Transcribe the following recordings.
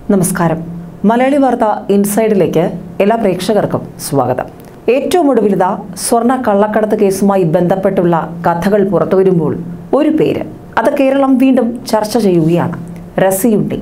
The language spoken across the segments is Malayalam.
നമസ്കാരം മലയാളി വാർത്ത ഇൻസൈഡിലേക്ക് എല്ലാ പ്രേക്ഷകർക്കും സ്വാഗതം ഏറ്റവും ഒടുവിലിത സ്വർണ്ണ കള്ളക്കടത്ത് കേസുമായി ബന്ധപ്പെട്ടുള്ള കഥകൾ പുറത്തു വരുമ്പോൾ ഒരു പേര് അത് കേരളം വീണ്ടും ചർച്ച ചെയ്യുകയാണ് റസിയുണ്ണി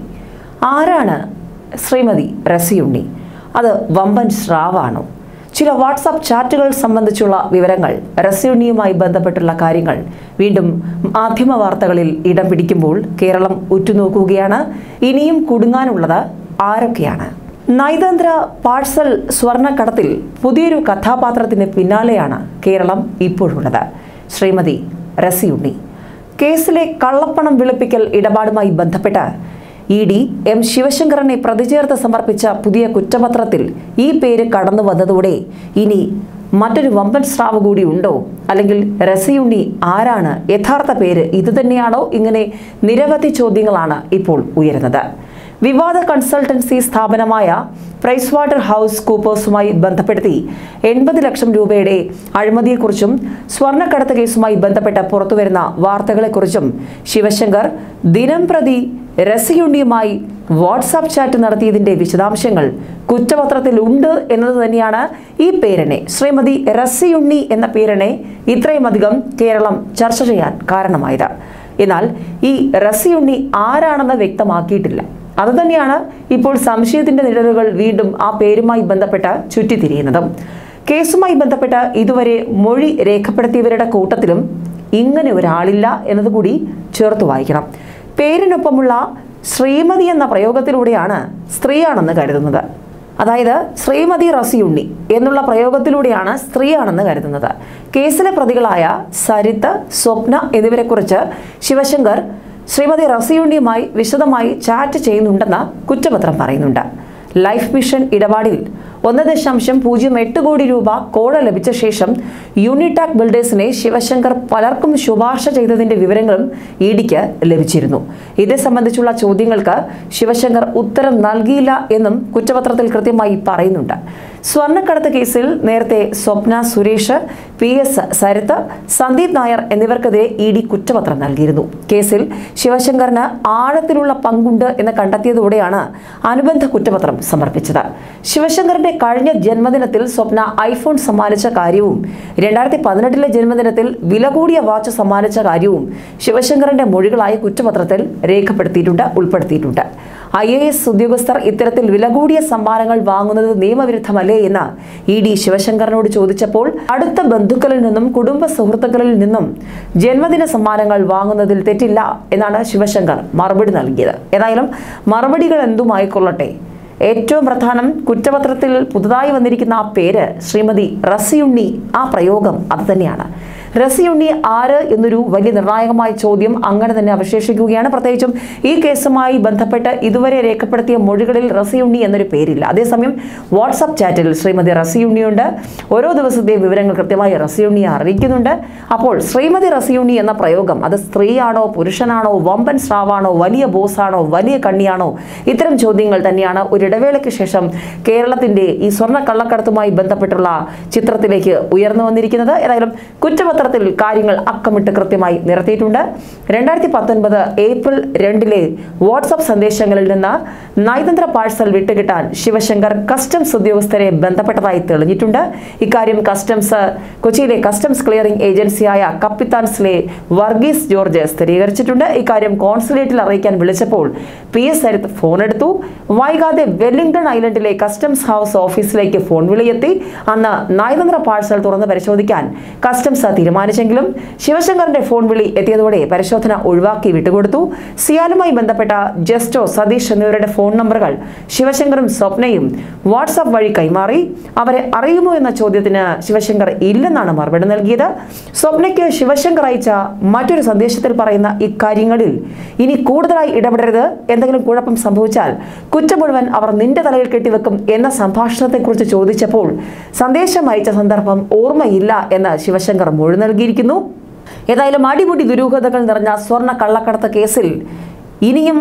ആരാണ് ശ്രീമതി റസിയുണ്ണി അത് വമ്പൻ സ്രാവാണോ ചില വാട്സാപ്പ് ചാറ്റുകൾ സംബന്ധിച്ചുള്ള വിവരങ്ങൾ റസ്യുണ്ണിയുമായി ബന്ധപ്പെട്ടുള്ള കാര്യങ്ങൾ വീണ്ടും മാധ്യമ വാർത്തകളിൽ ഇടം പിടിക്കുമ്പോൾ കേരളം ഉറ്റുനോക്കുകയാണ് ഇനിയും കുടുങ്ങാനുള്ളത് ആരൊക്കെയാണ് നയതന്ത്ര പാഴ്സൽ സ്വർണ്ണക്കടത്തിൽ പുതിയൊരു കഥാപാത്രത്തിന് പിന്നാലെയാണ് കേരളം ഇപ്പോഴുള്ളത് ശ്രീമതി റസിയുണ്ണി കേസിലെ കള്ളപ്പണം വെളുപ്പിക്കൽ ഇടപാടുമായി ബന്ധപ്പെട്ട് ഇ ഡി എം ശിവശങ്കരനെ പ്രതിചേർത്ത് സമർപ്പിച്ച പുതിയ കുറ്റപത്രത്തിൽ ഈ പേര് കടന്നു വന്നതോടെ ഇനി മറ്റൊരു വമ്പൻ സ്രാവ് കൂടി ഉണ്ടോ അല്ലെങ്കിൽ റസിയുണ്ണി ആരാണ് യഥാർത്ഥ പേര് ഇത് തന്നെയാണോ ഇങ്ങനെ നിരവധി ചോദ്യങ്ങളാണ് ഇപ്പോൾ ഉയരുന്നത് വിവാദ കൺസൾട്ടൻസി സ്ഥാപനമായ പ്രൈസ് വാട്ടർ ഹൗസ് കൂപ്പേഴ്സുമായി ബന്ധപ്പെടുത്തി എൺപത് ലക്ഷം രൂപയുടെ അഴിമതിയെക്കുറിച്ചും സ്വർണ്ണക്കടത്ത് കേസുമായി ബന്ധപ്പെട്ട് പുറത്തുവരുന്ന വാർത്തകളെക്കുറിച്ചും ശിവശങ്കർ ദിനം പ്രതി രസിയുണ്ടിയുമായി വാട്സാപ്പ് ചാറ്റ് നടത്തിയതിന്റെ വിശദാംശങ്ങൾ കുറ്റപത്രത്തിൽ ഉണ്ട് എന്നത് തന്നെയാണ് ഈ പേരിനെ ശ്രീമതി റസിയുണ്ണി എന്ന പേരിനെ ഇത്രയും അധികം കേരളം ചർച്ച ചെയ്യാൻ കാരണമായത് എന്നാൽ ഈ റസിയുണ്ണി ആരാണെന്ന് വ്യക്തമാക്കിയിട്ടില്ല അതുതന്നെയാണ് ഇപ്പോൾ സംശയത്തിന്റെ നിഴലുകൾ വീണ്ടും ആ പേരുമായി ബന്ധപ്പെട്ട് ചുറ്റിത്തിരിയുന്നതും കേസുമായി ബന്ധപ്പെട്ട് ഇതുവരെ മൊഴി രേഖപ്പെടുത്തിയവരുടെ കൂട്ടത്തിലും ഇങ്ങനെ ഒരാളില്ല എന്നതുകൂടി ചേർത്ത് വായിക്കണം പേരിനൊപ്പമുള്ള ശ്രീമതി എന്ന പ്രയോഗത്തിലൂടെയാണ് സ്ത്രീയാണെന്ന് കരുതുന്നത് അതായത് ശ്രീമതി റസിയുണ്ണി എന്നുള്ള പ്രയോഗത്തിലൂടെയാണ് സ്ത്രീയാണെന്ന് കരുതുന്നത് കേസിലെ പ്രതികളായ സരിത്ത് സ്വപ്ന എന്നിവരെക്കുറിച്ച് ശിവശങ്കർ ശ്രീമതി റസിയുണ്ണിയുമായി വിശദമായി ചാറ്റ് ചെയ്യുന്നുണ്ടെന്ന് കുറ്റപത്രം പറയുന്നുണ്ട് ലൈഫ് മിഷൻ ഇടപാടിൽ ഒന്ന് ദശാംശം പൂജ്യം എട്ട് കോടി രൂപ കോഴ ലഭിച്ച ശേഷം യൂണിടാക് ബിൽഡേഴ്സിനെ ശിവശങ്കർ പലർക്കും ശുപാർശ ചെയ്തതിന്റെ വിവരങ്ങളും ഇ ഡിക്ക് ലഭിച്ചിരുന്നു ഇതേ സംബന്ധിച്ചുള്ള ചോദ്യങ്ങൾക്ക് ശിവശങ്കർ ഉത്തരം നൽകിയില്ല എന്നും കുറ്റപത്രത്തിൽ കൃത്യമായി പറയുന്നുണ്ട് സ്വർണ്ണക്കടത്ത് കേസിൽ നേരത്തെ സ്വപ്ന സുരേഷ് പി എസ് സരിത്ത് സന്ദീപ് നായർ എന്നിവർക്കെതിരെ ഇ ഡി കുറ്റപത്രം നൽകിയിരുന്നു കേസിൽ ശിവശങ്കറിന് ആഴത്തിലുള്ള പങ്കുണ്ട് എന്ന് കണ്ടെത്തിയതോടെയാണ് അനുബന്ധ കുറ്റപത്രം സമർപ്പിച്ചത് ശിവശങ്കറിന്റെ കഴിഞ്ഞ ജന്മദിനത്തിൽ സ്വപ്ന ഐഫോൺ സമ്മാനിച്ച കാര്യവും രണ്ടായിരത്തി പതിനെട്ടിലെ ജന്മദിനത്തിൽ വില കൂടിയ വാച്ച് സമ്മാനിച്ച കാര്യവും ശിവശങ്കറിന്റെ മൊഴികളായ കുറ്റപത്രത്തിൽ രേഖപ്പെടുത്തിയിട്ടുണ്ട് ഉൾപ്പെടുത്തിയിട്ടുണ്ട് ഐ എ എസ് ഉദ്യോഗസ്ഥർ ഇത്തരത്തിൽ വില കൂടിയ സമ്മാനങ്ങൾ വാങ്ങുന്നത് നിയമവിരുദ്ധമല്ലേ എന്ന് ഇ ഡി ശിവശങ്കറിനോട് ചോദിച്ചപ്പോൾ അടുത്ത ബന്ധുക്കളിൽ നിന്നും കുടുംബ സുഹൃത്തുക്കളിൽ നിന്നും ജന്മദിന സമ്മാനങ്ങൾ വാങ്ങുന്നതിൽ തെറ്റില്ല എന്നാണ് ശിവശങ്കർ മറുപടി നൽകിയത് ഏതായാലും മറുപടികൾ എന്തുമായിക്കൊള്ളട്ടെ ഏറ്റവും പ്രധാനം കുറ്റപത്രത്തിൽ പുതുതായി വന്നിരിക്കുന്ന ആ പേര് ശ്രീമതി റസിയുണ്ണി ആ പ്രയോഗം അത് തന്നെയാണ് റസിയുണ്ണി ആര് എന്നൊരു വലിയ നിർണായകമായ ചോദ്യം അങ്ങനെ തന്നെ അവശേഷിക്കുകയാണ് പ്രത്യേകിച്ചും ഈ കേസുമായി ബന്ധപ്പെട്ട് ഇതുവരെ രേഖപ്പെടുത്തിയ മൊഴികളിൽ റസിയുണ്ണി എന്നൊരു പേരില്ല അതേസമയം വാട്സപ്പ് ചാറ്റിൽ ശ്രീമതി റസിയുണ്ണിയുണ്ട് ഓരോ ദിവസത്തെ വിവരങ്ങൾ കൃത്യമായി റസിയുണ്ണിയെ അറിയിക്കുന്നുണ്ട് അപ്പോൾ ശ്രീമതി റസിയുണ്ണി എന്ന പ്രയോഗം അത് സ്ത്രീയാണോ പുരുഷനാണോ വമ്പൻ സ്രാവാണോ വലിയ ബോസാണോ വലിയ കണ്ണിയാണോ ഇത്തരം ചോദ്യങ്ങൾ തന്നെയാണ് ഒരു ഇടവേളയ്ക്ക് ശേഷം കേരളത്തിന്റെ ഈ സ്വർണ്ണ കള്ളക്കടത്തുമായി ബന്ധപ്പെട്ടുള്ള ചിത്രത്തിലേക്ക് ഉയർന്നു വന്നിരിക്കുന്നത് ഏതായാലും കുറ്റപത്രത്തിൽ കാര്യങ്ങൾ അക്കമിട്ട് കൃത്യമായി നിരത്തിയിട്ടുണ്ട് രണ്ടായിരത്തി പത്തൊൻപത് ഏപ്രിൽ രണ്ടിലെ വാട്സപ്പ് സന്ദേശങ്ങളിൽ നിന്ന് നയതന്ത്ര പാഴ്സൽ വിട്ടുകിട്ടാൻ ശിവശങ്കർ കസ്റ്റംസ് ഉദ്യോഗസ്ഥരെ ബന്ധപ്പെട്ടതായി തെളിഞ്ഞിട്ടുണ്ട് ഇക്കാര്യം കസ്റ്റംസ് കൊച്ചിയിലെ കസ്റ്റംസ് ക്ലിയറിംഗ് ഏജൻസിയായ കപ്പിത്താൻസിലെ വർഗീസ് ജോർജ് സ്ഥിരീകരിച്ചിട്ടുണ്ട് ഇക്കാര്യം കോൺസുലേറ്റിൽ അറിയിക്കാൻ വിളിച്ചപ്പോൾ പി എസ് സരിത്ത് ഫോൺ എടുത്തു വൈകാതെ വെല്ലിംഗ്ടൺ ഐലൻഡിലെ കസ്റ്റംസ് ഹൗസ് ഓഫീസിലേക്ക് ഫോൺ വിളിയെത്തി അന്ന് നയതന്ത്ര പാഴ്സൽ തുറന്ന് പരിശോധിക്കാൻ കസ്റ്റംസ് തീരുമാനിച്ചെങ്കിലും ശിവശങ്കറിന്റെ ഫോൺ വിളി എത്തിയതോടെ പരിശോധന ഒഴിവാക്കി വിട്ടുകൊടുത്തു സിയാലുമായി ബന്ധപ്പെട്ട ജസ്റ്റോ സതീഷ് എന്നിവരുടെ ഫോൺ നമ്പറുകൾ ശിവശങ്കറും സ്വപ്നയും വാട്സാപ്പ് വഴി കൈമാറി അവരെ അറിയുമോ എന്ന ചോദ്യത്തിന് ശിവശങ്കർ ഇല്ലെന്നാണ് മറുപടി നൽകിയത് സ്വപ്നയ്ക്ക് ശിവശങ്കർ അയച്ച മറ്റൊരു സന്ദേശത്തിൽ പറയുന്ന ഇക്കാര്യങ്ങളിൽ ഇനി കൂടുതലായി ഇടപെടരുത് എന്തെങ്കിലും കുഴപ്പം സംഭവിച്ചാൽ കുറ്റം മുഴുവൻ അവർ നിന്റെ തലയിൽ കെട്ടിവെക്കും എന്ന സംഭാഷണത്തെക്കുറിച്ച് ചോദിച്ചപ്പോൾ സന്ദേശം അയച്ച സന്ദർഭം ഓർമ്മയില്ല എന്ന് ശിവശങ്കർ മൊഴി നൽകിയിരിക്കുന്നു ഏതായാലും അടിമുടി ദുരൂഹതകൾ നിറഞ്ഞ സ്വർണ്ണ കള്ളക്കടത്ത് കേസിൽ ഇനിയും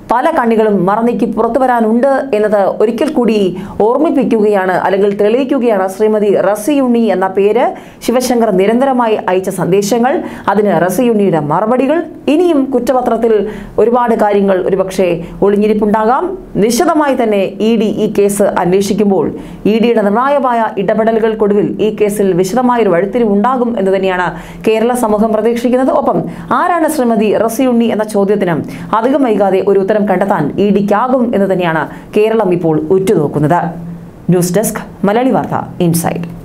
പല കണ്ണികളും മറന്നേക്ക് പുറത്തു വരാനുണ്ട് എന്നത് ഒരിക്കൽ കൂടി ഓർമ്മിപ്പിക്കുകയാണ് അല്ലെങ്കിൽ തെളിയിക്കുകയാണ് ശ്രീമതി റസിയുണ്ണി എന്ന പേര് ശിവശങ്കർ നിരന്തരമായി അയച്ച സന്ദേശങ്ങൾ അതിന് റസിയുണ്ണിയുടെ മറുപടികൾ ഇനിയും കുറ്റപത്രത്തിൽ ഒരുപാട് കാര്യങ്ങൾ ഒരുപക്ഷെ ഒളിഞ്ഞിരിപ്പുണ്ടാകാം നിശ്ചിതമായി തന്നെ ഇ ഡി ഈ കേസ് അന്വേഷിക്കുമ്പോൾ ഇ ഡിയുടെ നിർണായകമായ ഇടപെടലുകൾക്കൊടുവിൽ ഈ കേസിൽ വിശദമായ ഒരു വഴിത്തിരിവ് ഉണ്ടാകും എന്ന് തന്നെയാണ് കേരള സമൂഹം പ്രതീക്ഷിക്കുന്നത് ഒപ്പം ആരാണ് ശ്രീമതി റസിയുണ്ണി എന്ന ചോദ്യത്തിന് അധികം വൈകാതെ ഒരു ഉത്തരം കണ്ടെത്താൻ ഇ ഡിക്കാകും എന്ന് തന്നെയാണ് കേരളം ഇപ്പോൾ ഉറ്റുനോക്കുന്നത് ന്യൂസ് ഡെസ്ക് മലയാളി വാർത്ത ഇൻസൈഡ്